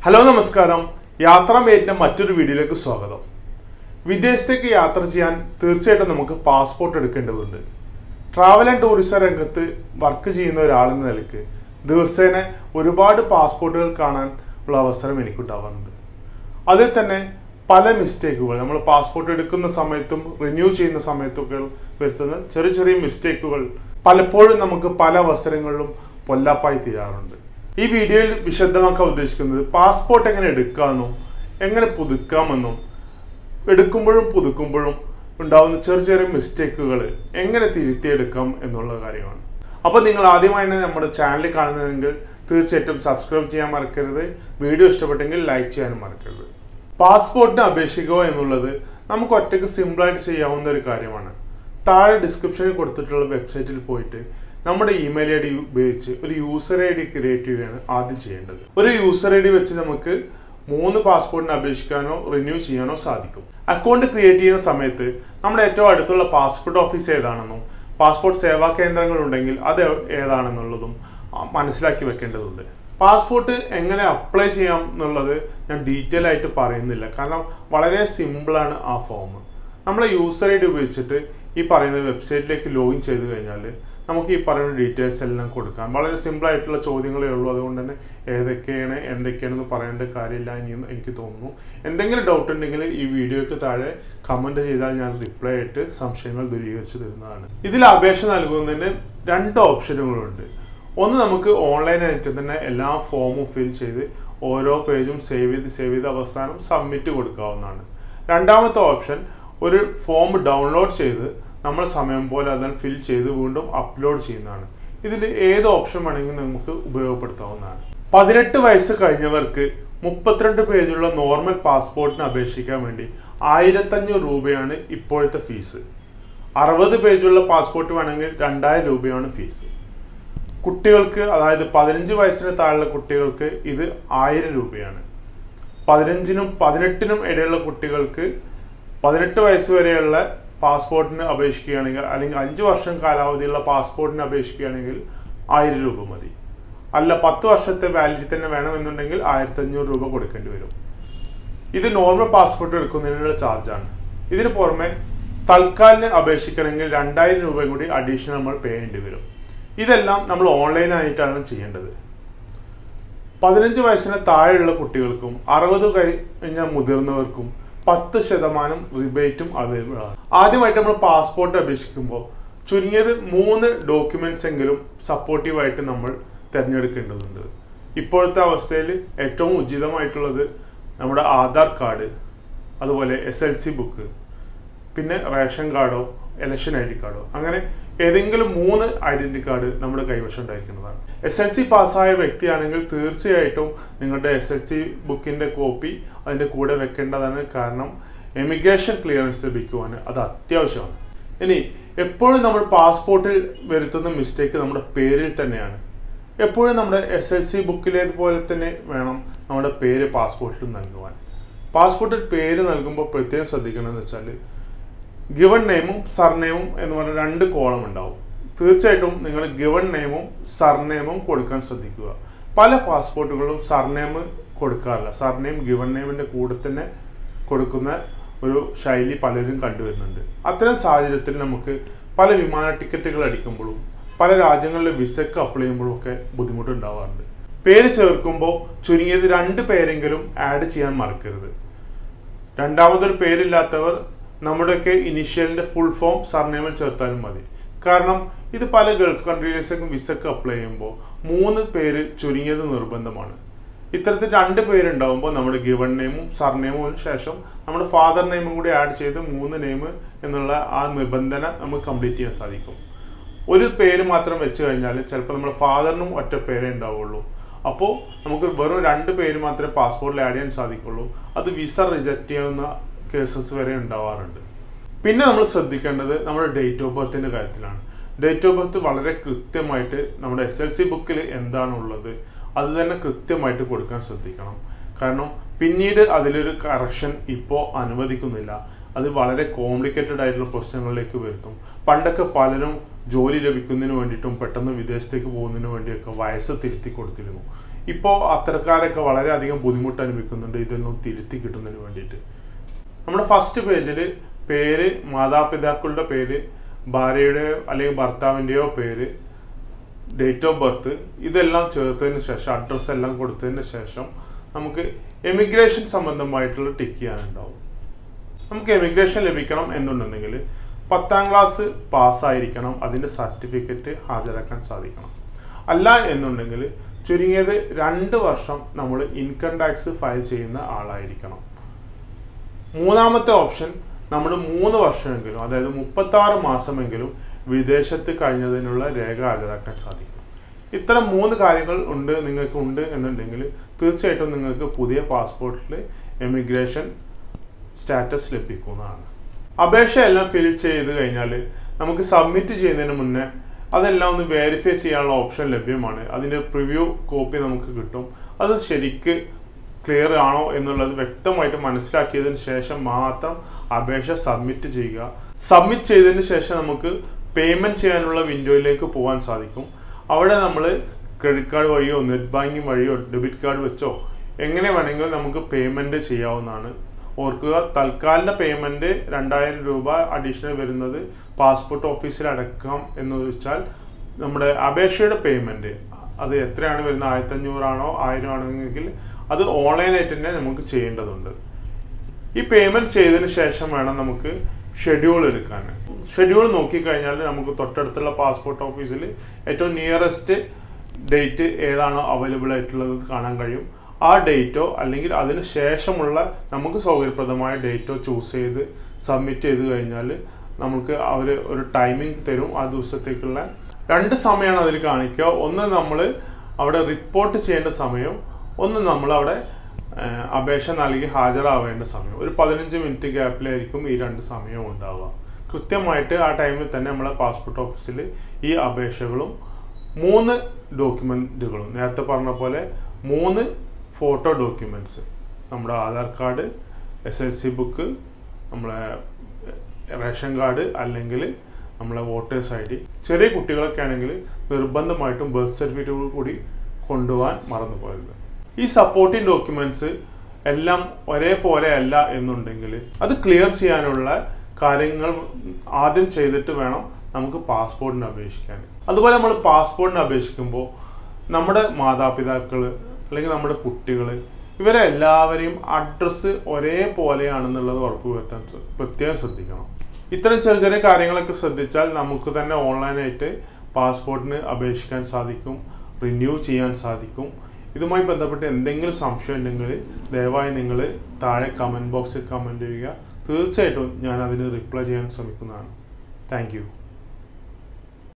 hello നമസ്കാരം യാത്രാമേറ്റിന്റെ മറ്റൊരു വീഡിയോയിലേക്ക് സ്വാഗതം വിദേശത്തേക്ക് യാത്ര ചെയ്യാൻ തീർച്ചയായിട്ടും നമുക്ക് പാസ്പോർട്ട് എടുക്കേണ്ടതുണ്ട് ട്രാവൽ ആൻഡ് ടൂറിസം രംഗത്ത് വർക്ക് ചെയ്യുന്ന ഒരാളെന്ന നിലയ്ക്ക് ദിവസേന ഒരുപാട് പാസ്പോർട്ടുകൾ കാണാൻ ഉള്ള അവസരം എനിക്കുണ്ടാവാറുണ്ട് അതിൽ തന്നെ പല മിസ്റ്റേക്കുകൾ നമ്മൾ പാസ്പോർട്ട് എടുക്കുന്ന സമയത്തും റിന്യൂ ചെയ്യുന്ന സമയത്തൊക്കെ വരുത്തുന്ന ചെറിയ ചെറിയ മിസ്റ്റേക്കുകൾ പലപ്പോഴും നമുക്ക് പല അവസരങ്ങളിലും പൊല്ലാപ്പായി തീരാറുണ്ട് ഈ വീഡിയോയിൽ വിശദമാക്കാൻ ഉദ്ദേശിക്കുന്നത് പാസ്പോർട്ട് എങ്ങനെ എടുക്കാമെന്നും എങ്ങനെ പുതുക്കാമെന്നും എടുക്കുമ്പോഴും പുതുക്കുമ്പോഴും ഉണ്ടാവുന്ന ചെറിയ ചെറിയ മിസ്റ്റേക്കുകൾ എങ്ങനെ തിരുത്തിയെടുക്കാം എന്നുള്ള കാര്യമാണ് അപ്പോൾ നിങ്ങൾ ആദ്യമായാണ് നമ്മുടെ ചാനൽ കാണുന്നതെങ്കിൽ തീർച്ചയായിട്ടും സബ്സ്ക്രൈബ് ചെയ്യാൻ മറക്കരുത് വീഡിയോ ഇഷ്ടപ്പെട്ടെങ്കിൽ ലൈക്ക് ചെയ്യാനും മറക്കരുത് പാസ്പോർട്ടിന് അപേക്ഷിക്കുക എന്നുള്ളത് നമുക്ക് ഒറ്റയ്ക്ക് സിമ്പിളായിട്ട് ചെയ്യാവുന്ന ഒരു കാര്യമാണ് താഴെ ഡിസ്ക്രിപ്ഷനിൽ കൊടുത്തിട്ടുള്ള വെബ്സൈറ്റിൽ പോയിട്ട് നമ്മുടെ ഇമെയിൽ ഐ ഡി ഉപയോഗിച്ച് ഒരു യൂസർ ഐ ഡി ക്രിയേറ്റ് ചെയ്യുകയാണ് ആദ്യം ചെയ്യേണ്ടത് ഒരു യൂസർ ഐ ഡി വെച്ച് നമുക്ക് മൂന്ന് പാസ്പോർട്ടിന് അപേക്ഷിക്കാനോ റിന്യൂ ചെയ്യാനോ സാധിക്കും അക്കൗണ്ട് ക്രിയേറ്റ് ചെയ്യുന്ന സമയത്ത് നമ്മുടെ ഏറ്റവും അടുത്തുള്ള പാസ്പോർട്ട് ഓഫീസ് ഏതാണെന്നും പാസ്പോർട്ട് സേവാ കേന്ദ്രങ്ങൾ ഉണ്ടെങ്കിൽ അത് ഏതാണെന്നുള്ളതും ആ, മനസ്സിലാക്കി വെക്കേണ്ടതുണ്ട് പാസ്പോർട്ട് എങ്ങനെ അപ്ലൈ ചെയ്യാം എന്നുള്ളത് ഞാൻ ഡീറ്റെയിൽ ആയിട്ട് പറയുന്നില്ല കാരണം വളരെ സിമ്പിളാണ് ആ ഫോം നമ്മൾ യൂസർ ഐ ഡി ഉപയോഗിച്ചിട്ട് ഈ പറയുന്ന വെബ്സൈറ്റിലേക്ക് ലോഗിൻ ചെയ്ത് കഴിഞ്ഞാൽ നമുക്ക് ഈ പറയുന്ന ഡീറ്റെയിൽസ് എല്ലാം കൊടുക്കാം വളരെ സിമ്പിൾ ആയിട്ടുള്ള ചോദ്യങ്ങളേ ഉള്ളൂ അതുകൊണ്ട് തന്നെ ഏതൊക്കെയാണ് എന്തൊക്കെയാണെന്ന് പറയേണ്ട കാര്യമില്ല ഇനി എന്ന് എനിക്ക് തോന്നുന്നു എന്തെങ്കിലും ഡൗട്ട് ഉണ്ടെങ്കിൽ ഈ വീഡിയോയ്ക്ക് താഴെ കമൻറ്റ് ചെയ്താൽ ഞാൻ റിപ്ലൈ ആയിട്ട് സംശയങ്ങൾ ദൂരീകരിച്ച് തരുന്നതാണ് ഇതിൽ അപേക്ഷ നൽകുന്നതിന് രണ്ട് ഓപ്ഷനുകളുണ്ട് ഒന്ന് നമുക്ക് ഓൺലൈനായിട്ട് തന്നെ എല്ലാ ഫോമും ഫിൽ ചെയ്ത് ഓരോ പേജും സേവ് ചെയ്ത് സേവ് ചെയ്ത് അവസാനം സബ്മിറ്റ് കൊടുക്കാവുന്നതാണ് രണ്ടാമത്തെ ഓപ്ഷൻ ഒരു ഫോം ഡൗൺലോഡ് ചെയ്ത് നമ്മൾ സമയം പോലെ അതിൽ ഫിൽ ചെയ്ത് വീണ്ടും അപ്ലോഡ് ചെയ്യുന്നതാണ് ഇതിൽ ഏത് ഓപ്ഷൻ വേണമെങ്കിലും നമുക്ക് ഉപയോഗപ്പെടുത്താവുന്നതാണ് പതിനെട്ട് വയസ്സ് കഴിഞ്ഞവർക്ക് മുപ്പത്തിരണ്ട് പേജുള്ള നോർമൽ പാസ്പോർട്ടിന് അപേക്ഷിക്കാൻ വേണ്ടി ആയിരത്തഞ്ഞൂറ് രൂപയാണ് ഇപ്പോഴത്തെ ഫീസ് അറുപത് പേജുള്ള പാസ്പോർട്ട് വേണമെങ്കിൽ രണ്ടായിരം രൂപയാണ് ഫീസ് കുട്ടികൾക്ക് അതായത് പതിനഞ്ച് വയസ്സിന് താഴെയുള്ള കുട്ടികൾക്ക് ഇത് ആയിരം രൂപയാണ് പതിനഞ്ചിനും പതിനെട്ടിനും ഇടയിലുള്ള കുട്ടികൾക്ക് പതിനെട്ട് വയസ്സ് വരെയുള്ള പാസ്പോർട്ടിന് അപേക്ഷിക്കുകയാണെങ്കിൽ അല്ലെങ്കിൽ അഞ്ച് വർഷം കാലാവധിയുള്ള പാസ്പോർട്ടിന് അപേക്ഷിക്കുകയാണെങ്കിൽ ആയിരം രൂപ മതി അല്ല പത്ത് വർഷത്തെ വാലിഡിറ്റി തന്നെ വേണമെന്നുണ്ടെങ്കിൽ ആയിരത്തി അഞ്ഞൂറ് രൂപ കൊടുക്കേണ്ടി വരും ഇത് നോർമൽ പാസ്പോർട്ട് എടുക്കുന്നതിനുള്ള ചാർജാണ് ഇതിന് പുറമെ തൽക്കാലിന് അപേക്ഷിക്കണമെങ്കിൽ രണ്ടായിരം രൂപയും കൂടി അഡീഷണൽ നമ്മൾ പേ ചെയ്യേണ്ടി വരും ഇതെല്ലാം നമ്മൾ ഓൺലൈനായിട്ടാണ് ചെയ്യേണ്ടത് പതിനഞ്ച് വയസ്സിന് താഴെയുള്ള കുട്ടികൾക്കും അറുപത് കഴിഞ്ഞ മുതിർന്നവർക്കും പത്ത് ശതമാനം റിബേറ്റും അവൈലബിൾ ആണ് ആദ്യമായിട്ട് നമ്മൾ പാസ്പോർട്ട് അപേക്ഷിക്കുമ്പോൾ ചുരുങ്ങിയത് മൂന്ന് ഡോക്യുമെന്റ്സ് എങ്കിലും സപ്പോർട്ടീവായിട്ട് നമ്മൾ തിരഞ്ഞെടുക്കേണ്ടതുണ്ട് ഇപ്പോഴത്തെ അവസ്ഥയിൽ ഏറ്റവും ഉചിതമായിട്ടുള്ളത് നമ്മുടെ ആധാർ കാർഡ് അതുപോലെ എസ് എൽ സി ബുക്ക് പിന്നെ റേഷൻ കാർഡോ ഇലക്ഷൻ ഐ ഡി കാർഡോ അങ്ങനെ ഏതെങ്കിലും മൂന്ന് ഐഡന്റി കാർഡ് നമ്മുടെ കൈവശം ഉണ്ടായിരിക്കുന്നതാണ് എസ് എൽ സി പാസ്സായ വ്യക്തിയാണെങ്കിൽ തീർച്ചയായിട്ടും നിങ്ങളുടെ എസ് എൽ സി ബുക്കിന്റെ കോപ്പി അതിന്റെ കൂടെ വെക്കേണ്ടതാണ് കാരണം എമിഗ്രേഷൻ ക്ലിയറൻസ് ലഭിക്കുവാൻ അത് അത്യാവശ്യമാണ് ഇനി എപ്പോഴും നമ്മൾ പാസ്പോർട്ടിൽ വരുത്തുന്ന മിസ്റ്റേക്ക് നമ്മുടെ പേരിൽ തന്നെയാണ് എപ്പോഴും നമ്മുടെ എസ് എൽ സി ബുക്കിലേതുപോലെ തന്നെ വേണം നമ്മുടെ പേര് പാസ്പോർട്ടിൽ നൽകുവാൻ പാസ്പോർട്ടിൽ പേര് നൽകുമ്പോൾ പ്രത്യേകം ശ്രദ്ധിക്കണമെന്ന് വെച്ചാൽ ഗിവൺ നെയിമും സർനെയിമും എന്ന് പറഞ്ഞ രണ്ട് കോളം ഉണ്ടാവും തീർച്ചയായിട്ടും നിങ്ങൾ ഗിവൺ നെയിമും സർനെയിമും കൊടുക്കാൻ ശ്രദ്ധിക്കുക പല പാസ്പോർട്ടുകളും സർനെയിം കൊടുക്കാറില്ല സർനെയിം ഗിവൺ നെയിമിൻ്റെ കൂടെ തന്നെ കൊടുക്കുന്ന ഒരു ശൈലി പലരും കണ്ടുവരുന്നുണ്ട് അത്തരം സാഹചര്യത്തിൽ നമുക്ക് പല വിമാന ടിക്കറ്റുകൾ അടിക്കുമ്പോഴും പല രാജ്യങ്ങളിലെ വിസക്ക് അപ്ലൈ ചെയ്യുമ്പോഴും ഒക്കെ ബുദ്ധിമുട്ടുണ്ടാവാറുണ്ട് പേര് ചേർക്കുമ്പോൾ ചുരുങ്ങിയത് രണ്ട് പേരെങ്കിലും ആഡ് ചെയ്യാൻ മറക്കരുത് രണ്ടാമതൊരു പേരില്ലാത്തവർ നമ്മുടെയൊക്കെ ഇനിഷ്യലിന്റെ ഫുൾ ഫോം സർനെയിമിൽ ചേർത്താലും മതി കാരണം ഇത് പല ഗൾഫ് കൺട്രീസിലേക്കും വിസക്ക് അപ്ലൈ ചെയ്യുമ്പോൾ മൂന്ന് പേര് ചുരുങ്ങിയത് നിർബന്ധമാണ് ഇത്തരത്തിൽ രണ്ട് പേരുണ്ടാവുമ്പോൾ നമ്മുടെ ഗിവൺ നെയിമും സർനെയിമും ശേഷം നമ്മുടെ ഫാദർ നെയിമും കൂടി ആഡ് ചെയ്ത് മൂന്ന് നെയിം എന്നുള്ള ആ നിബന്ധന നമുക്ക് കംപ്ലീറ്റ് ചെയ്യാൻ സാധിക്കും ഒരു പേര് മാത്രം വെച്ച് കഴിഞ്ഞാൽ ചിലപ്പോൾ നമ്മുടെ ഫാദറിനും ഒറ്റ പേരേ ഉണ്ടാവുള്ളൂ അപ്പോൾ നമുക്ക് വെറും രണ്ട് പേര് മാത്രമേ പാസ്പോർട്ടിൽ ആഡ് ചെയ്യാൻ സാധിക്കുള്ളൂ അത് വിസ റിജക്റ്റ് ചെയ്യുന്ന കേസസ് വരെ ഉണ്ടാവാറുണ്ട് പിന്നെ നമ്മൾ ശ്രദ്ധിക്കേണ്ടത് നമ്മുടെ ഡേറ്റ് ഓഫ് ബർത്തിൻ്റെ കാര്യത്തിലാണ് ഡേറ്റ് ഓഫ് ബർത്ത് വളരെ കൃത്യമായിട്ട് നമ്മുടെ എസ് എൽ സി ബുക്കിൽ എന്താണുള്ളത് അത് തന്നെ കൃത്യമായിട്ട് കൊടുക്കാൻ ശ്രദ്ധിക്കണം കാരണം പിന്നീട് അതിലൊരു കറക്ഷൻ ഇപ്പോൾ അനുവദിക്കുന്നില്ല അത് വളരെ കോംപ്ലിക്കേറ്റഡ് ആയിട്ടുള്ള പ്രശ്നങ്ങളിലേക്ക് വരുത്തും പണ്ടൊക്കെ പലരും ജോലി ലഭിക്കുന്നതിന് വേണ്ടിയിട്ടും പെട്ടെന്ന് വിദേശത്തേക്ക് പോകുന്നതിന് വേണ്ടിയൊക്കെ വയസ്സ് തിരുത്തി കൊടുത്തിരുന്നു ഇപ്പോൾ അത്തരക്കാരൊക്കെ വളരെയധികം ബുദ്ധിമുട്ട് അനുഭവിക്കുന്നുണ്ട് ഇതൊന്നും തിരുത്തി കിട്ടുന്നതിന് വേണ്ടിയിട്ട് നമ്മുടെ ഫസ്റ്റ് പേജിൽ പേര് മാതാപിതാക്കളുടെ പേര് ഭാര്യയുടെയോ അല്ലെങ്കിൽ ഭർത്താവിൻ്റെയോ പേര് ഡേറ്റ് ഓഫ് ബർത്ത് ഇതെല്ലാം ചേർത്തതിന് ശേഷം അഡ്രസ്സ് എല്ലാം കൊടുത്തതിന് ശേഷം നമുക്ക് എമിഗ്രേഷൻ സംബന്ധമായിട്ടുള്ള ടിക്ക് ചെയ്യാനുണ്ടാവും നമുക്ക് എമിഗ്രേഷൻ ലഭിക്കണം എന്നുണ്ടെങ്കിൽ പത്താം ക്ലാസ് പാസ്സായിരിക്കണം അതിൻ്റെ സർട്ടിഫിക്കറ്റ് ഹാജരാക്കാൻ സാധിക്കണം അല്ല എന്നുണ്ടെങ്കിൽ ചുരുങ്ങിയത് രണ്ട് വർഷം നമ്മൾ ഇൻകം ടാക്സ് ഫയൽ ചെയ്യുന്ന ആളായിരിക്കണം മൂന്നാമത്തെ ഓപ്ഷൻ നമ്മൾ മൂന്ന് വർഷമെങ്കിലും അതായത് മുപ്പത്താറ് മാസമെങ്കിലും വിദേശത്ത് കഴിഞ്ഞതിനുള്ള രേഖ ഹാജരാക്കാൻ സാധിക്കും ഇത്തരം മൂന്ന് കാര്യങ്ങൾ ഉണ്ട് നിങ്ങൾക്ക് ഉണ്ട് എന്നുണ്ടെങ്കിൽ തീർച്ചയായിട്ടും നിങ്ങൾക്ക് പുതിയ പാസ്പോർട്ടിൽ എമിഗ്രേഷൻ സ്റ്റാറ്റസ് ലഭിക്കുന്നതാണ് അപേക്ഷയെല്ലാം ഫിൽ ചെയ്ത് കഴിഞ്ഞാൽ നമുക്ക് സബ്മിറ്റ് ചെയ്യുന്നതിന് മുന്നേ അതെല്ലാം ഒന്ന് വെരിഫൈ ചെയ്യാനുള്ള ഓപ്ഷൻ ലഭ്യമാണ് അതിൻ്റെ പ്രിവ്യൂ കോപ്പി നമുക്ക് കിട്ടും അത് ശരിക്ക് ക്ലിയർ ആണോ എന്നുള്ളത് വ്യക്തമായിട്ട് മനസ്സിലാക്കിയതിന് ശേഷം മാത്രം അപേക്ഷ സബ്മിറ്റ് ചെയ്യുക സബ്മിറ്റ് ചെയ്തതിന് ശേഷം നമുക്ക് പേയ്മെൻറ്റ് ചെയ്യാനുള്ള വിൻഡോയിലേക്ക് പോകാൻ സാധിക്കും അവിടെ നമ്മൾ ക്രെഡിറ്റ് കാർഡ് വഴിയോ നെറ്റ് ബാങ്കിങ് വഴിയോ ഡെബിറ്റ് കാർഡ് വെച്ചോ എങ്ങനെ വേണമെങ്കിലും നമുക്ക് പേയ്മെൻറ്റ് ചെയ്യാവുന്നതാണ് ഓർക്കുക തൽക്കാലിക പേയ്മെൻറ്റ് രണ്ടായിരം രൂപ അഡീഷണൽ വരുന്നത് പാസ്പോർട്ട് ഓഫീസിൽ അടക്കാം എന്ന് വെച്ചാൽ നമ്മുടെ അപേക്ഷയുടെ പേയ്മെൻറ്റ് അത് എത്രയാണ് വരുന്നത് ആയിരത്തഞ്ഞൂറാണോ ആയിരം ആണെങ്കിൽ അത് ഓൺലൈനായിട്ട് തന്നെ നമുക്ക് ചെയ്യേണ്ടതുണ്ട് ഈ പേയ്മെൻറ്റ് ചെയ്തതിന് ശേഷം വേണം നമുക്ക് ഷെഡ്യൂൾ എടുക്കാൻ ഷെഡ്യൂൾ നോക്കിക്കഴിഞ്ഞാൽ നമുക്ക് തൊട്ടടുത്തുള്ള പാസ്പോർട്ട് ഓഫീസിൽ ഏറ്റവും നിയറസ്റ്റ് ഡേറ്റ് ഏതാണോ അവൈലബിൾ ആയിട്ടുള്ളത് കാണാൻ കഴിയും ആ ഡേറ്റോ അല്ലെങ്കിൽ അതിന് ശേഷമുള്ള നമുക്ക് സൗകര്യപ്രദമായ ഡേറ്റോ ചൂസ് ചെയ്ത് സബ്മിറ്റ് ചെയ്ത് കഴിഞ്ഞാൽ നമുക്ക് അവർ ഒരു ടൈമിംഗ് തരും ആ ദിവസത്തേക്കുള്ള രണ്ട് സമയമാണ് അതിൽ കാണിക്കുക ഒന്ന് നമ്മൾ അവിടെ റിപ്പോർട്ട് ചെയ്യേണ്ട സമയം ഒന്ന് നമ്മൾ അവിടെ ഏഹ്, അപേക്ഷ നൽകി ഹാജരാവേണ്ട സമയം ഒരു പതിനഞ്ച് മിനിറ്റ് ഗ്യാപ്പിലായിരിക്കും ഈ രണ്ട് സമയവും ഉണ്ടാവുക കൃത്യമായിട്ട് ആ ടൈമിൽ തന്നെ നമ്മളെ പാസ്പോർട്ട് ഓഫീസിൽ ഈ അപേക്ഷകളും മൂന്ന് ഡോക്യുമെൻറ്റുകളും നേരത്തെ പറഞ്ഞ പോലെ മൂന്ന് ഫോട്ടോ ഡോക്യുമെൻറ്റ്സ് നമ്മുടെ Aadhaar card S L C book നമ്മളെ റേഷൻ കാർഡ് അല്ലെങ്കിൽ നമ്മളെ വോട്ടേഴ്സ് ഐ ഡി ചെറിയ കുട്ടികളൊക്കെ ആണെങ്കിൽ നിർബന്ധമായിട്ടും ബർത്ത് സർട്ടിഫിക്കറ്റ് കൂടി കൊണ്ടുപോകാൻ മറന്നു പോകരുത് ഈ സപ്പോർട്ടിംഗ് ഡോക്യുമെന്റ്സ് എല്ലാം ഒരേപോലെ അല്ല എന്നുണ്ടെങ്കിൽ അത് ക്ലിയർ ചെയ്യാനുള്ള കാര്യങ്ങൾ ആദ്യം ചെയ്തിട്ട് വേണം നമുക്ക് പാസ്പോർട്ടിന് അപേക്ഷിക്കാൻ അതുപോലെ നമ്മൾ പാസ്പോർട്ടിന് അപേക്ഷിക്കുമ്പോൾ നമ്മുടെ മാതാപിതാക്കൾ അല്ലെങ്കിൽ നമ്മുടെ കുട്ടികൾ ഇവരെ എല്ലാവരെയും അഡ്രസ്സ് ഒരേപോലെയാണെന്നുള്ളത് ഉറപ്പുവരുത്താൻ ശ്ര- പ്രത്യേകം ശ്രദ്ധിക്കണം ഇത്തരം ചെറിയ ചെറിയ കാര്യങ്ങളൊക്കെ ശ്രദ്ധിച്ചാൽ നമുക്ക് തന്നെ ഓൺലൈനായിട്ട് പാസ്പോർട്ടിന് അപേക്ഷിക്കാൻ സാധിക്കും റിന്യൂ ചെയ്യാൻ സാധിക്കും ഇതുമായി ബന്ധപ്പെട്ട് എന്തെങ്കിലും സംശയം ഉണ്ടെങ്കിൽ ദയവായി നിങ്ങൾ താഴെ കമൻറ്റ് ബോക്സിൽ കമൻറ്റ് ചെയ്യുക തീർച്ചയായിട്ടും ഞാൻ അതിന് റിപ്ലൈ ചെയ്യാൻ ശ്രമിക്കുന്നതാണ് താങ്ക്